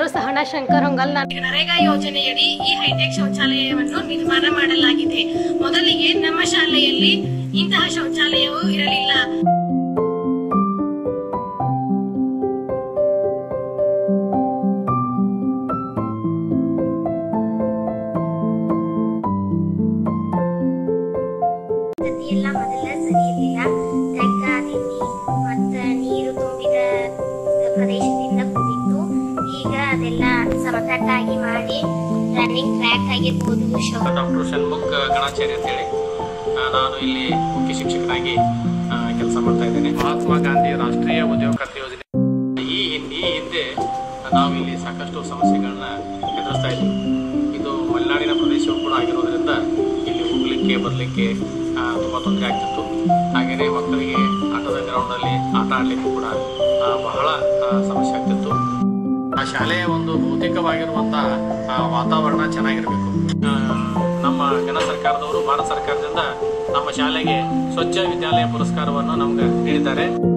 ಸಹನಾ ಶಂಕರ್ ಹೊಂಗಲ್ ನಾನು ನರೇಗಾ ಯೋಜನೆಯಡಿ ಈ ಹೈಟೆಕ್ ಶೌಚಾಲಯವನ್ನು ನಿರ್ಮಾಣ ಮಾಡಲಾಗಿದೆ ಮೊದಲಿಗೆ ನಮ್ಮ ಶಾಲೆಯಲ್ಲಿ ಇಂತಹ ಶೌಚಾಲಯವು ಇರಲಿಲ್ಲ ಎಲ್ಲ ಮೊದಲ ಸರಿ ಇರಲಿಲ್ಲ ತೆಗ್ಗ ದಿಣ್ಣಿ ಮತ್ತ ನೀರು ತುಂಬಿದ ಪ್ರದೇಶದಿಂದ ಕೂಡಿತ್ತು ಈಗ ಅದೆಲ್ಲ ಸಮತಟ್ಟಾಗಿ ಮಾಡಿ ರನ್ನಿಂಗ್ ಟ್ರ್ಯಾಕ್ ಆಗಿರ್ಬೋದು ಶೌ ಡಾಕ್ಟರ್ ಷಣ್ಮುಖ್ ಗಣಾಚಾರ್ಯ ಅಂತೇಳಿ ಆ, ನಾನು ಇಲ್ಲಿ ಮುಖ್ಯ ಶಿಕ್ಷಕನಾಗಿ ಕೆಲಸ ಮಾಡ್ತಾ ಇದ್ದೇನೆ ಮಹಾತ್ಮ ಗಾಂಧಿ ರಾಷ್ಟ್ರೀಯ ಉದ್ಯೋಗ ಖಾತ್ರಿ ಯೋಜನೆ ಈ ಹಿನ್- ಈ ಹಿಂದೆ ನಾವು ಇಲ್ಲಿ ಸಾಕಷ್ಟು ಸಮಸ್ಯೆಗಳನ್ನ ಎದುರಿಸ್ತಾ ಇದ್ವಿ ಇದು ಮಲೆನಾಡಿನ ಪ್ರದೇಶವೂ ಕೂಡ ಆಗಿರೋದ್ರಿಂದ ಇಲ್ಲಿ ಹೋಗ್ಲಿಕ್ಕೆ ಬರಲಿಕ್ಕೆ ತುಂಬ ತೊಂದರೆ ಆಗ್ತಿತ್ತು ಹಾಗೆಯೇ ಮಕ್ಕಳಿಗೆ ಆಟದ ಗ್ರೌಂಡಲ್ಲಿ ಆಟ ಆಡಲಿಕ್ಕೂ ಕೂಡ ಆ, ಬಹಳ ಆ, ಸಮಸ್ಯೆ ಆಗ್ತಿತ್ತು ಆ ಶಾಲೆಯ ಒಂದು ಭೌತಿಕವಾಗಿರುವಂತ ಆ, ವಾತಾವರಣ ಚೆನ್ನಾಗಿರಬೇಕು ಆ, ನಮ್ಮ ಜನ ಸರ್ಕಾರದವರು ಭಾರತ ಸರ್ಕಾರದಿಂದ ನಮ್ಮ ಶಾಲೆಗೆ ಸ್ವಚ್ಛ ವಿದ್ಯಾಲಯ ಪುರಸ್ಕಾರವನ್ನು ನಮ್ಗೆ ನೀಡಿದ್ದಾರೆ